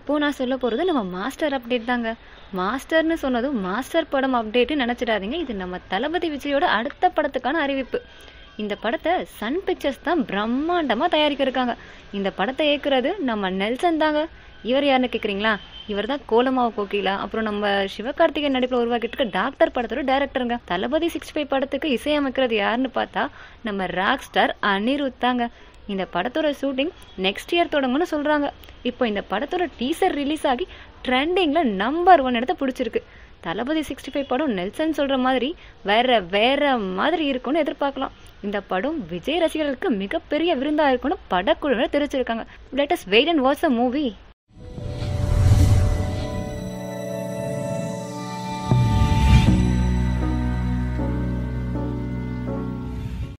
இப்போ நான் சொல்ல போகிறது நம்ம மாஸ்டர் அப்டேட் தாங்க மாஸ்டர்னு சொன்னதும் மாஸ்டர் படம் அப்டேட்டு நினச்சிடாதீங்க இது நம்ம தளபதி விஜயோட அடுத்த படத்துக்கான அறிவிப்பு இந்த படத்தை சன் பிக்சர்ஸ் தான் பிரம்மாண்டமாக தயாரிக்க இருக்காங்க இந்த படத்தை இயக்குறது நம்ம நெல்சன் தாங்க இவர் யாருன்னு கேட்குறீங்களா இவர் தான் கோலமாவு கோகிலா அப்புறம் நம்ம சிவகார்த்திகேயன் நடிப்பில் உருவாக்கிட்டு இருக்க டாக்டர் படத்தோட டேரக்டருங்க தளபதி சிக்ஸ்டி ஃபைவ் படத்துக்கு இசையமைக்கிறது யாருன்னு பார்த்தா நம்ம ராக் ஸ்டார் அனிருத் தாங்க இந்த படத்தோட ஷூட்டிங் நெக்ஸ்ட் இயர் தொடங்கும்னு சொல்கிறாங்க இப்போ இந்த படத்தோட டீசர் ரிலீஸ் ஆகி ட்ரெண்டிங்கில் நம்பர் ஒன் இடத்த பிடிச்சிருக்கு தளபதி சிக்ஸ்டி ஃபைவ் படம் நெல்சன் சொல்கிற மாதிரி வேற வேற மாதிரி இருக்கும்னு எதிர்பார்க்கலாம் இந்த படம் விஜய் ரசிகர்களுக்கு மிகப்பெரிய விருந்தாக இருக்கும்னு படக்குழுவினர் தெரிவிச்சிருக்காங்க let's wait and watch a movie